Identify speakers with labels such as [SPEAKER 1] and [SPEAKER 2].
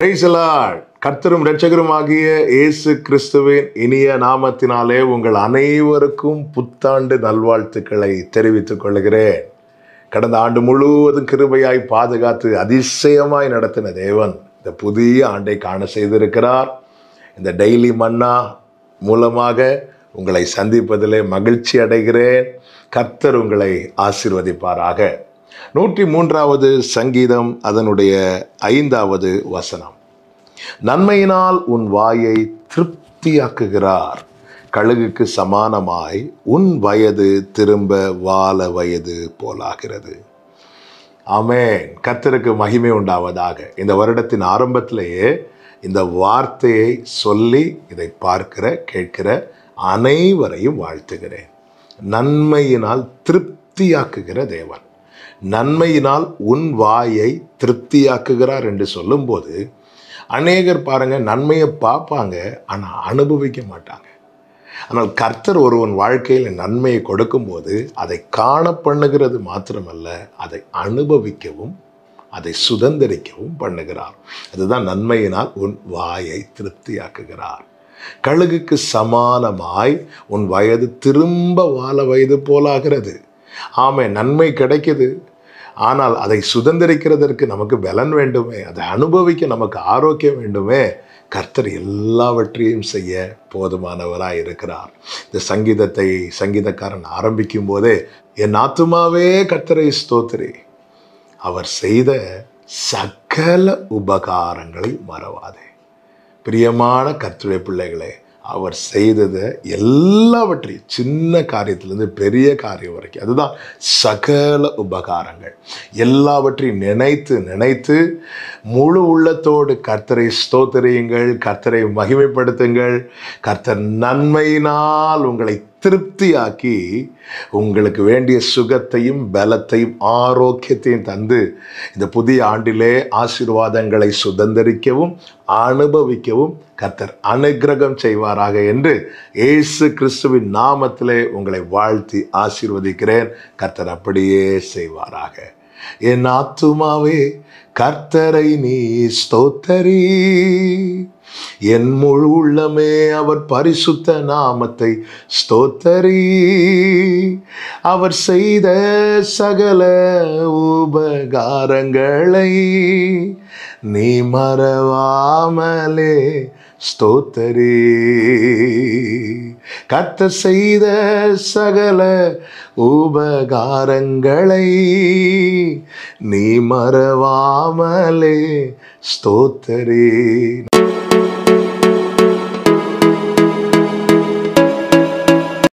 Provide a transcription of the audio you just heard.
[SPEAKER 1] பிரைசலாட் கர்த்தரும் இரட்சகரும் ஆகிய இயேசு கிறிஸ்துவின் இனிய நாமத்தினாலே உங்கள் அனைவருக்கும் புத்தாண்டு நல்வாழ்த்துக்களை தெரிவித்துக் கொள்கிறேன் கடந்த ஆண்டு முழுவதும் கிருபையாய் பாதுகாத்து அதிசயமாய் நடத்தின தேவன் இந்த புதிய ஆண்டை காண செய்திருக்கிறார் இந்த டெய்லி மன்னா மூலமாக உங்களை சந்திப்பதிலே மகிழ்ச்சி அடைகிறேன் கர்த்தர் உங்களை ஆசீர்வதிப்பாராக நூற்றி மூன்றாவது சங்கீதம் அதனுடைய ஐந்தாவது வசனம் நன்மையினால் உன் வாயை திருப்தியாக்குகிறார் கழுகுக்கு சமானமாய் உன் வயது திரும்ப வால வயது போலாகிறது ஆமென் கர்த்தருக்கு மகிமை உண்டாவதாக இந்த வருடத்தின் ஆரம்பத்திலேயே இந்த வார்த்தையை சொல்லி இதை பார்க்கிற கேட்கிற அனைவரையும் வாழ்த்துகிறேன் நன்மையினால் திருப்தியாக்குகிற தேவன் நன்மையினால் உன் வாயை திருப்தியாக்குகிறார் என்று சொல்லும்போது அநேகர் பாருங்க நன்மையை பார்ப்பாங்க ஆனால் அனுபவிக்க மாட்டாங்க ஆனால் கர்த்தர் ஒருவன் வாழ்க்கையில் நன்மையை கொடுக்கும்போது அதை காண பண்ணுகிறது மாத்திரமல்ல அதை அனுபவிக்கவும் அதை சுதந்திரிக்கவும் பண்ணுகிறார் அதுதான் நன்மையினால் உன் வாயை திருப்தியாக்குகிறார் கழுகுக்கு சமானமாய் உன் வயது திரும்ப வாழ வயது போலாகிறது ஆமே நன்மை கிடைக்குது ஆனால் அதை சுதந்திரிக்கிறதற்கு நமக்கு பலன் வேண்டுமே அதை அனுபவிக்க நமக்கு ஆரோக்கியம் வேண்டுமே கர்த்தர் எல்லாவற்றையும் செய்ய போதுமானவராய் இருக்கிறார் இந்த சங்கீதத்தை சங்கீதக்காரன் ஆரம்பிக்கும் போதே என் ஆத்துமாவே கர்த்தரை ஸ்தோத்திரி அவர் செய்த சகல உபகாரங்களை மறவாதே பிரியமான கர்த்தருடைய பிள்ளைகளே அவர் செய்ததை எல்லாவற்றையும் சின்ன காரியத்திலிருந்து பெரிய காரியம் வரைக்கும் அதுதான் சகல உபகாரங்கள் எல்லாவற்றையும் நினைத்து நினைத்து முழு உள்ளத்தோடு கர்த்தரை ஸ்தோத்திரியுங்கள் கர்த்தரை மகிமைப்படுத்துங்கள் கர்த்தர் நன்மையினால் உங்களை திருப்தியாக்கி உங்களுக்கு வேண்டிய சுகத்தையும் பலத்தையும் ஆரோக்கியத்தையும் தந்து இந்த புதிய ஆண்டிலே ஆசீர்வாதங்களை சுதந்திரிக்கவும் அனுபவிக்கவும் கர்த்தர் அனுகிரகம் செய்வாராக என்று இயேசு கிறிஸ்துவின் நாமத்திலே உங்களை வாழ்த்தி ஆசீர்வதிக்கிறேன் கர்த்தர் அப்படியே செய்வாராக என் ஆத்துமாவே கர்த்தரை நீ ஸ்தோத்தரி என் முழு உள்ளமே அவர் பரிசுத்த நாமத்தை ஸ்தோத்தரி அவர் செய்த சகல உபகாரங்களை நீ மறவாமலே ஸ்தோத்தரி கத்த செய்த சகல உபகாரங்களை நீ மறவாமலே ஸ்தோத்தரி